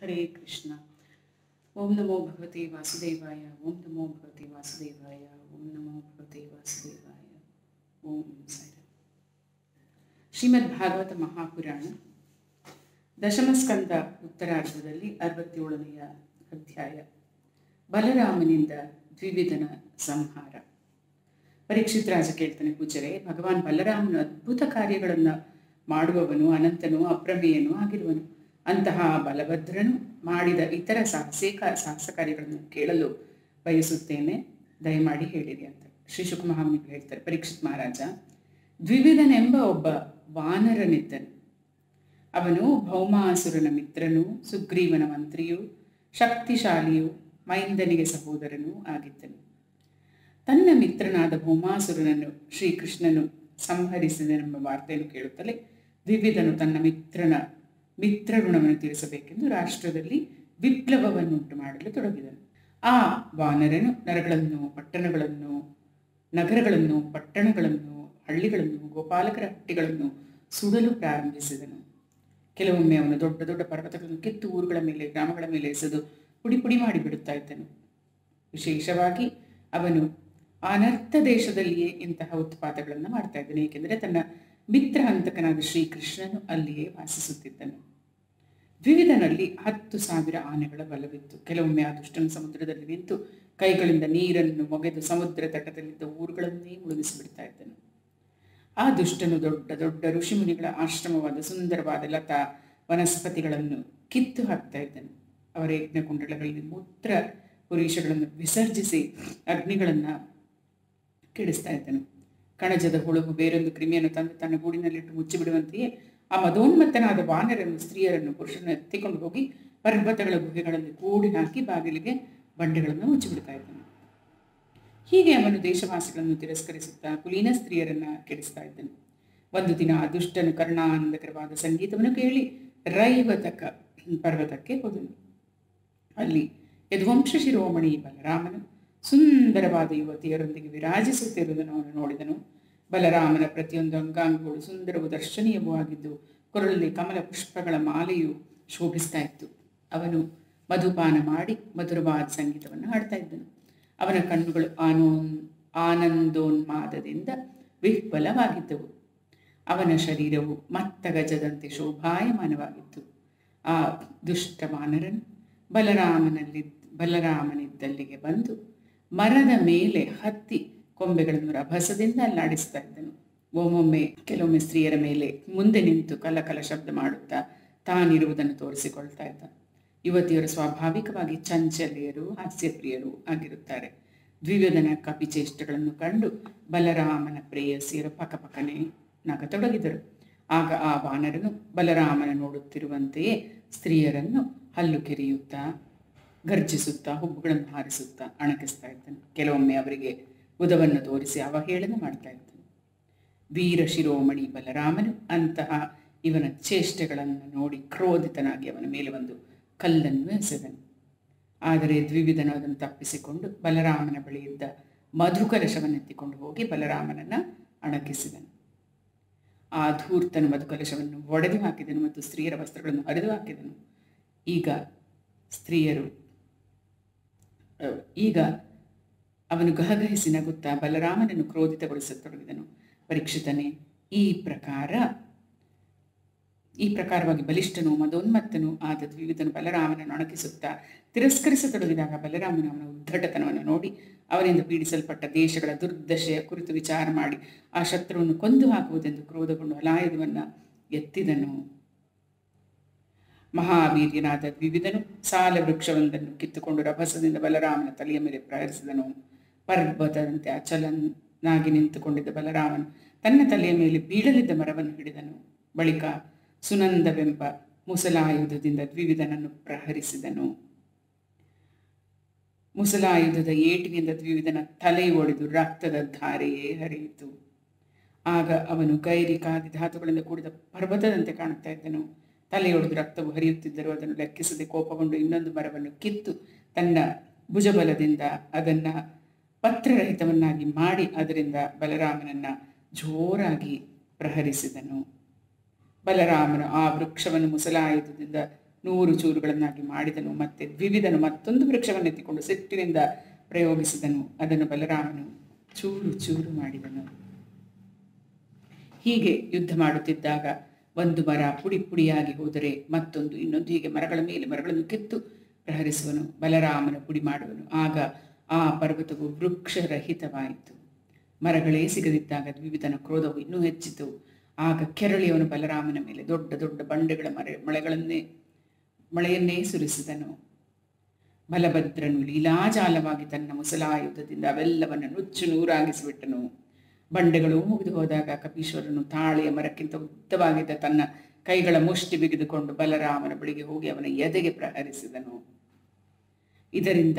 ಹರೇ ಕೃಷ್ಣ ಓಂ ನಮೋ ಭಗವತೆ ವಾಸುದೇವಾಯ ಓಂ ನಮೋ ಭಗವತೆ ವಾಸುದೇವಾಯ ಓಂ ನಮೋ ಭಗವತೆ ವಾಸುದೇವಾಯ ಓಂ ಸಾಯಿರಾಮ್ ಶ್ರೀಮದ್ ಭಾಗವತ ಮಹಾಪುರಾಣ ದಶಮಸ್ಕಂದ ಉತ್ತರಾರ್ಧದಲ್ಲಿ ಅರವತ್ತೇಳನೆಯ ಅಧ್ಯಾಯ ಬಲರಾಮನಿಂದ ದ್ವಿವಿಧನ ಸಂಹಾರ ಪರೀಕ್ಷಿತ್ ರಾಜ ಕೇಳ್ತಾನೆ ಪೂಜರೆ ಭಗವಾನ್ ಬಲರಾಮನು ಅದ್ಭುತ ಕಾರ್ಯಗಳನ್ನು ಮಾಡುವವನು ಅನಂತನು ಅಪ್ರಮೇಯನೂ ಆಗಿರುವನು ಅಂತಹ ಬಲಭದ್ರನು ಮಾಡಿದ ಇತರ ಸಾಹಸಿಕ ಸಾಹಸ ಕಾರ್ಯಗಳನ್ನು ಕೇಳಲು ಬಯಸುತ್ತೇನೆ ದಯಮಾಡಿ ಹೇಳಿರಿ ಅಂತ ಶ್ರೀ ಶುಕಮಹಾಮುನಿಗಳು ಹೇಳ್ತಾರೆ ಪರೀಕ್ಷಿತ್ ಮಹಾರಾಜ ದ್ವಿವಿಧನೆಂಬ ಒಬ್ಬ ವಾನರನಿದ್ದನು ಅವನು ಭೌಮಾಸುರನ ಮಿತ್ರನೂ ಸುಗ್ರೀವನ ಮಂತ್ರಿಯೂ ಶಕ್ತಿಶಾಲಿಯೂ ಮೈಂದನಿಗೆ ಸಹೋದರನೂ ಆಗಿದ್ದನು ತನ್ನ ಮಿತ್ರನಾದ ಭೌಮಾಸುರನನ್ನು ಶ್ರೀಕೃಷ್ಣನು ಸಂಹರಿಸಿದನೆಂಬ ವಾರ್ತೆಯನ್ನು ಕೇಳುತ್ತಲೇ ದ್ವಿವಿಧನು ತನ್ನ ಮಿತ್ರನ ಮಿತ್ರ ಋಣವನ್ನು ತೀರಿಸಬೇಕೆಂದು ರಾಷ್ಟ್ರದಲ್ಲಿ ವಿಪ್ಲವವನ್ನುಂಟು ಮಾಡಲು ತೊಡಗಿದನು ಆ ವಾನರನು ನರಗಳನ್ನು ಪಟ್ಟಣಗಳನ್ನು ನಗರಗಳನ್ನು ಪಟ್ಟಣಗಳನ್ನು ಹಳ್ಳಿಗಳನ್ನು ಗೋಪಾಲಕರ ಹಟ್ಟಿಗಳನ್ನು ಸುಡಲು ಪ್ರಾರಂಭಿಸಿದನು ಕೆಲವೊಮ್ಮೆ ಅವನು ದೊಡ್ಡ ದೊಡ್ಡ ಪರ್ವತಗಳನ್ನು ಕಿತ್ತು ಊರುಗಳ ಮೇಲೆ ಗ್ರಾಮಗಳ ಮೇಲೆ ಎಸೆದು ಪುಡಿ ಪುಡಿ ಮಾಡಿ ಬಿಡುತ್ತಾ ಇದ್ದನು ವಿಶೇಷವಾಗಿ ಅವನು ಅನರ್ಥ ದೇಶದಲ್ಲಿಯೇ ಇಂತಹ ಉತ್ಪಾತಗಳನ್ನು ಮಾಡ್ತಾ ಇದ್ದನು ಏಕೆಂದರೆ ತನ್ನ ಮಿತ್ರ ಹಂತಕನಾದ ಶ್ರೀಕೃಷ್ಣನು ಅಲ್ಲಿಯೇ ವಾಸಿಸುತ್ತಿದ್ದನು ದ್ವಿವಿಧನಲ್ಲಿ ಹತ್ತು ಸಾವಿರ ಆನೆಗಳ ಬಲವಿತ್ತು ಕೆಲವೊಮ್ಮೆ ಆ ದುಷ್ಟನ ಸಮುದ್ರದಲ್ಲಿ ನಿಂತು ಕೈಗಳಿಂದ ನೀರನ್ನು ಮೊಗೆದು ಸಮುದ್ರ ತಟದಲ್ಲಿದ್ದ ಊರುಗಳನ್ನೇ ಮುಳುಗಿಸಿಬಿಡ್ತಾ ಇದ್ದನು ಆ ದುಷ್ಟನು ದೊಡ್ಡ ದೊಡ್ಡ ಋಷಿಮುನಿಗಳ ಆಶ್ರಮವಾದ ಸುಂದರವಾದ ಲತಾ ವನಸ್ಪತಿಗಳನ್ನು ಕಿತ್ತು ಹಾಕ್ತಾ ಇದ್ದನು ಅವರ ಯಜ್ಞಕುಂಡಲಗಳಲ್ಲಿ ಮೂತ್ರ ಪುರೀಷಗಳನ್ನು ವಿಸರ್ಜಿಸಿ ಅಗ್ನಿಗಳನ್ನು ಕೆಡಿಸ್ತಾ ಇದ್ದನು ಕಣಜದ ಹುಳುವು ಬೇರೊಂದು ಕ್ರಿಮಿಯನ್ನು ತಂದು ತನ್ನ ಗೂಡಿನಲ್ಲಿಟ್ಟು ಮುಚ್ಚಿಬಿಡುವಂತೆಯೇ ಆ ಮದೋನ್ಮತ್ತನಾದ ವಾನರನ್ನು ಸ್ತ್ರೀಯರನ್ನು ಪುರುಷರನ್ನು ಎತ್ತಿಕೊಂಡು ಹೋಗಿ ಪರ್ವತಗಳ ಗುಹೆಗಳಲ್ಲಿ ಕೂಡಿ ಹಾಕಿ ಬಾಗಿಲಿಗೆ ಬಂಡೆಗಳನ್ನು ಮುಚ್ಚಿಬಿಡ್ತಾ ಇದ್ದನು ಹೀಗೆ ಅವನು ದೇಶವಾಸಿಗಳನ್ನು ತಿರಸ್ಕರಿಸುತ್ತಾ ಕುಲೀನ ಸ್ತ್ರೀಯರನ್ನ ಕೆಡಿಸ್ತಾ ಇದ್ದನು ಒಂದು ದಿನ ಆ ದುಷ್ಟನು ಕರುಣಾನಂದಕರವಾದ ಸಂಗೀತವನ್ನು ಕೇಳಿ ರೈವತಕ ಪರ್ವತಕ್ಕೆ ಹೋದನು ಅಲ್ಲಿ ಯದುವಂಶ ಶಿರೋಮಣಿ ಬಲರಾಮನು ಸುಂದರವಾದ ಯುವತಿಯರೊಂದಿಗೆ ವಿರಾಜಿಸುತ್ತಿರುವುದನ್ನು ಅವನು ನೋಡಿದನು ಬಲರಾಮನ ಪ್ರತಿಯೊಂದು ಅಂಗಾಂಗಗಳು ಸುಂದರವೂ ದರ್ಶನೀಯವೂ ಆಗಿದ್ದು ಕೊರಳಲ್ಲಿ ಕಮಲ ಪುಷ್ಪಗಳ ಮಾಲೆಯು ಶೋಭಿಸ್ತಾ ಇತ್ತು ಅವನು ಮಧುಪಾನ ಮಾಡಿ ಮಧುರವಾದ ಸಂಗೀತವನ್ನು ಹಾಡ್ತಾ ಇದ್ದನು ಅವನ ಕಣ್ಣುಗಳು ಆನೋನ್ ಆನಂದೋನ್ಮಾದದಿಂದ ವಿಹ್ವಲವಾಗಿದ್ದವು ಅವನ ಶರೀರವು ಮತ್ತ ಗಜದಂತೆ ಶೋಭಾಯಮಾನವಾಗಿತ್ತು ಆ ದುಷ್ಟ ಮಾನರನು ಬಲರಾಮನಲ್ಲಿ ಬಲರಾಮನಿದ್ದಲ್ಲಿಗೆ ಬಂದು ಮರದ ಮೇಲೆ ಹತ್ತಿ ಕೊಂಬೆಗಳನ್ನು ರಭಸದಿಂದ ಅಲ್ಲಾಡಿಸ್ತಾ ಇದ್ದನು ಒಮ್ಮೊಮ್ಮೆ ಕೆಲವೊಮ್ಮೆ ಸ್ತ್ರೀಯರ ಮೇಲೆ ಮುಂದೆ ನಿಂತು ಕಲಕಲ ಶಬ್ದ ಮಾಡುತ್ತಾ ತಾನಿರುವುದನ್ನು ತೋರಿಸಿಕೊಳ್ತಾ ಇದ್ದ ಯುವತಿಯರು ಸ್ವಾಭಾವಿಕವಾಗಿ ಚಂಚಲೆಯರು ಹಾಸ್ಯಪ್ರಿಯರು ಆಗಿರುತ್ತಾರೆ ದ್ವಿವಿಧನ ಕಪಿಚೇಷ್ಟಗಳನ್ನು ಕಂಡು ಬಲರಾಮನ ಪ್ರೇಯಸಿಯರು ಪಕಪಕನೆ ನಗತೊಡಗಿದರು ಆಗ ಆ ವಾನರನು ಬಲರಾಮನ ನೋಡುತ್ತಿರುವಂತೆಯೇ ಸ್ತ್ರೀಯರನ್ನು ಹಲ್ಲು ಕೆರೆಯುತ್ತಾ ಗರ್ಜಿಸುತ್ತಾ ಹುಬ್ಬುಗಳನ್ನು ಹಾರಿಸುತ್ತಾ ಅಣಕಿಸ್ತಾ ಇದ್ದನು ಕೆಲವೊಮ್ಮೆ ಅವರಿಗೆ ಉದವನ್ನು ತೋರಿಸಿ ಅವಹೇಳನ ಮಾಡ್ತಾ ಇದ್ದನು ವೀರ ಶಿರೋಮಣಿ ಬಲರಾಮನು ಅಂತಹ ಇವನ ಚೇಷ್ಟೆಗಳನ್ನು ನೋಡಿ ಕ್ರೋಧಿತನಾಗಿ ಅವನ ಮೇಲೆ ಒಂದು ಕಲ್ಲನ್ನು ಎಸೆದನು ಆದರೆ ದ್ವಿವಿಧನು ಅದನ್ನು ತಪ್ಪಿಸಿಕೊಂಡು ಬಲರಾಮನ ಬಳಿ ಇದ್ದ ಮಧುಕಲಶವನ್ನೆತ್ತಿಕೊಂಡು ಹೋಗಿ ಬಲರಾಮನನ್ನು ಅಣಕಿಸಿದನು ಆ ಧೂರ್ತನು ಮಧುಕಲಶವನ್ನು ಒಡೆದು ಹಾಕಿದನು ಮತ್ತು ಸ್ತ್ರೀಯರ ವಸ್ತ್ರಗಳನ್ನು ಹರಿದು ಹಾಕಿದನು ಈಗ ಸ್ತ್ರೀಯರು ಈಗ ಅವನು ಗಹಗಹಿಸಿ ನಗುತ್ತಾ ಬಲರಾಮನನ್ನು ಕ್ರೋಧಿತಗೊಳಿಸತೊಡಗಿದನು ಪರೀಕ್ಷಿತನೇ ಈ ಪ್ರಕಾರ ಈ ಪ್ರಕಾರವಾಗಿ ಬಲಿಷ್ಠನು ಮದೋನ್ಮತ್ತನು ಆದ ದ್ವಿವಿಧನು ಬಲರಾಮನನ್ನು ಅಣಕಿಸುತ್ತಾ ತಿರಸ್ಕರಿಸತೊಡಗಿದಾಗ ಬಲರಾಮನು ಅವನ ಉದ್ದಟತನವನ್ನು ನೋಡಿ ಅವನಿಂದ ಪೀಡಿಸಲ್ಪಟ್ಟ ದೇಶಗಳ ದುರ್ದಶೆಯ ಕುರಿತು ವಿಚಾರ ಮಾಡಿ ಆ ಶತ್ರುವನ್ನು ಕೊಂದು ಹಾಕುವುದೆಂದು ಕ್ರೋಧಗೊಂಡು ಅಲಾಯುಧವನ್ನು ಎತ್ತಿದನು ಮಹಾವೀರ್ಯನಾದ ದ್ವಿವಿಧನು ಸಾಲ ವೃಕ್ಷವೊಂದನ್ನು ಕಿತ್ತುಕೊಂಡು ರಭಸದಿಂದ ಬಲರಾಮನ ತಲೆಯ ಮೇಲೆ ಪ್ರಹರಿಸಿದನು ಪರ್ವತದಂತೆ ಅಚಲನಾಗಿ ನಿಂತುಕೊಂಡಿದ್ದ ಬಲರಾಮನು ತನ್ನ ತಲೆಯ ಮೇಲೆ ಬೀಳಲಿದ್ದ ಮರವನ್ನು ಹಿಡಿದನು ಬಳಿಕ ಸುನಂದವೆಂಬ ಮುಸಲಾಯುಧದಿಂದ ದ್ವಿವಿಧನನ್ನು ಪ್ರಹರಿಸಿದನು ಮುಸಲಾಯುಧದ ಏಟಿನಿಂದ ದ್ವಿವಿಧನ ತಲೆ ಒಡೆದು ರಕ್ತದ ಧಾರೆಯೇ ಹರಿಯಿತು ಆಗ ಅವನು ಗೈರಿ ಕಾದಿ ಧಾತುಗಳಿಂದ ಕೂಡಿದ ಪರ್ವತದಂತೆ ಕಾಣುತ್ತಾ ಇದ್ದನು ತಲೆಯೊಡೆದು ರಕ್ತವು ಹರಿಯುತ್ತಿದ್ದರೂ ಅದನ್ನು ಲೆಕ್ಕಿಸದೆ ಕೋಪಗೊಂಡು ಇನ್ನೊಂದು ಮರವನ್ನು ಕಿತ್ತು ತನ್ನ ಭುಜಬಲದಿಂದ ಅದನ್ನು ಪತ್ರರಹಿತವನ್ನಾಗಿ ಮಾಡಿ ಅದರಿಂದ ಬಲರಾಮನನ್ನ ಜೋರಾಗಿ ಪ್ರಹರಿಸಿದನು ಬಲರಾಮನು ಆ ವೃಕ್ಷವನ್ನು ಮುಸಲಾಯುಧದಿಂದ ನೂರು ಚೂರುಗಳನ್ನಾಗಿ ಮಾಡಿದನು ಮತ್ತೆ ದ್ವಿವಿಧನು ಮತ್ತೊಂದು ವೃಕ್ಷವನ್ನು ಎತ್ತಿಕೊಂಡು ಸಿಟ್ಟಿನಿಂದ ಪ್ರಯೋಗಿಸಿದನು ಅದನ್ನು ಬಲರಾಮನು ಚೂರು ಚೂರು ಮಾಡಿದನು ಹೀಗೆ ಯುದ್ಧ ಮಾಡುತ್ತಿದ್ದಾಗ ಒಂದು ಮರ ಪುಡಿ ಪುಡಿಯಾಗಿ ಹೋದರೆ ಮತ್ತೊಂದು ಇನ್ನೊಂದು ಹೀಗೆ ಮರಗಳ ಮೇಲೆ ಮರಗಳನ್ನು ಕಿತ್ತು ಪ್ರಹರಿಸುವನು ಬಲರಾಮನ ಪುಡಿ ಮಾಡುವನು ಆಗ ಆ ಪರ್ವತವು ವೃಕ್ಷರಹಿತವಾಯಿತು ಮರಗಳೇ ಸಿಗದಿದ್ದಾಗ ದ್ವಿವಿಧನ ಕ್ರೋಧವು ಇನ್ನೂ ಹೆಚ್ಚಿತು ಆಗ ಕೆರಳಿಯವನು ಬಲರಾಮನ ಮೇಲೆ ದೊಡ್ಡ ದೊಡ್ಡ ಬಂಡೆಗಳ ಮರೆ ಮಳೆಗಳನ್ನೇ ಮಳೆಯನ್ನೇ ಸುರಿಸಿದನು ಬಲಭದ್ರನು ಲೀಲಾಜಾಲವಾಗಿ ತನ್ನ ಮುಸಲಾಯುಧದಿಂದ ಅವೆಲ್ಲವನ್ನು ನುಚ್ಚು ನೂರಾಗಿಸಿಬಿಟ್ಟನು ಬಂಡೆಗಳು ಮುಗಿದು ಹೋದಾಗ ಕಪೀಶ್ವರನು ತಾಳೆಯ ಮರಕ್ಕಿಂತ ಉದ್ದವಾಗಿದ್ದ ತನ್ನ ಕೈಗಳ ಮುಷ್ಟಿ ಬಿಗಿದುಕೊಂಡು ಬಲರಾಮನ ಬಳಿಗೆ ಹೋಗಿ ಅವನ ಎದೆಗೆ ಪ್ರಹರಿಸಿದನು ಇದರಿಂದ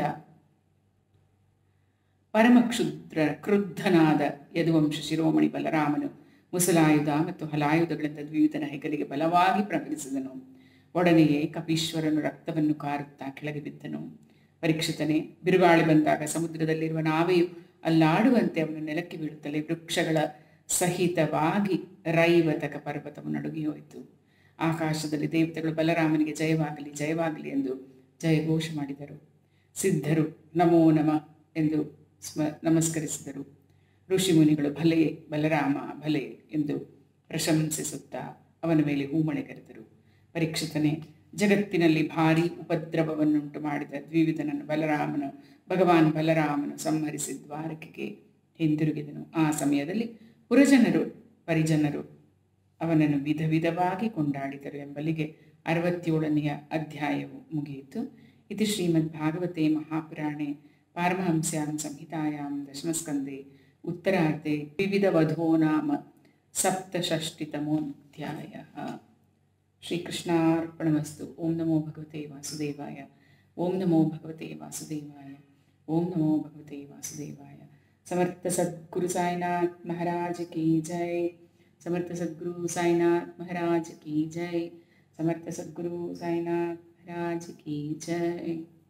ಪರಮ ಕ್ಷುದ್ರ ಕ್ರುದ್ಧನಾದ ಯದುವಂಶ ಶಿರೋಮಣಿ ಬಲರಾಮನು ಮುಸಲಾಯುಧ ಮತ್ತು ಹಲಾಯುಧಗಳಿಂದ ದ್ವಿವಿಧನ ಹೆಗಲಿಗೆ ಬಲವಾಗಿ ಪ್ರಹರಿಸಿದನು ಒಡನೆಯೇ ಕಪೀಶ್ವರನು ರಕ್ತವನ್ನು ಕಾರುತ್ತಾ ಕೆಳಗೆ ಬಿದ್ದನು ಪರೀಕ್ಷಿತನೇ ಬಿರುಗಾಳಿ ಬಂದಾಗ ಸಮುದ್ರದಲ್ಲಿರುವ ನಾವೆಯು ಅಲ್ಲಾಡುವಂತೆ ಅವನು ನೆಲಕ್ಕೆ ಬೀಳುತ್ತಲೇ ವೃಕ್ಷಗಳ ಸಹಿತವಾಗಿ ರೈವತಕ ಪರ್ವತವು ನಡುಗಿ ಹೋಯಿತು ಆಕಾಶದಲ್ಲಿ ದೇವತೆಗಳು ಬಲರಾಮನಿಗೆ ಜಯವಾಗಲಿ ಜಯವಾಗಲಿ ಎಂದು ಜಯಘೋಷ ಮಾಡಿದರು ಸಿದ್ಧರು ನಮೋ ನಮ ಎಂದು ಸ್ಮ ನಮಸ್ಕರಿಸಿದರು ಋಷಿಮುನಿಗಳು ಭಲೆ ಬಲರಾಮ ಭಲೆ ಎಂದು ಪ್ರಶಂಸಿಸುತ್ತಾ ಅವನ ಮೇಲೆ ಹೂಮಳೆಗರೆದರು ಪರೀಕ್ಷಿತನೇ ಜಗತ್ತಿನಲ್ಲಿ ಭಾರಿ ಉಪದ್ರವವನ್ನುಂಟು ಮಾಡಿದ ದ್ವಿವಿಧನನ್ನು ಬಲರಾಮನು ಭಗವಾನ್ ಬಲರಾಮನು ಸಂಹರಿಸಿ ದ್ವಾರಕೆಗೆ ಹಿಂದಿರುಗಿದನು ಆ ಸಮಯದಲ್ಲಿ ಪುರಜನರು ಪರಿಜನರು ಅವನನ್ನು ವಿಧ ವಿಧವಾಗಿ ಕೊಂಡಾಡಿದರು ಎಂಬಲ್ಲಿಗೆ ಅರವತ್ತೇಳನೆಯ ಅಧ್ಯಾಯವು ಮುಗಿಯಿತು ಇದು ಶ್ರೀಮದ್ ಭಾಗವತೆ ಮಹಾಪುರಾಣೆ ಪಾರಮಹಂಸ್ಯಾಂ ಸಂಹಿತಾಯಾಂ ದಶಮಸ್ಕಂದೆ ಉತ್ತರಾರ್ಧೆ ವಿವಿಧ ವಧೋ ನಾಮ ಸಪ್ತಷಷ್ಟಿತಮೋಧ್ಯಾಯ ಶ್ರೀಕೃಷ್ಣಾರ್ಪಣಮಸ್ತು ಓಂ ನಮೋ ಭಗವತೆ ವಾಸುದೇವಾಯ ಓಂ ನಮೋ ಭಗವತೆ ವಾಸುದೇವಾಯ ಓಂ ನಮೋ ಭಗವತೆ ವಾಸುದೇವಾಯ ಸಮರ್ಥ ಸದ್ಗುರು ಸಾಯಿನಾಥ್ ಮಹಾರಾಜ ಕಿ ಜೈ समर्थ सद्गुरु साईनाथ महाराज की जय समर्थ सद्गुरु साईनाथ महाराज की जय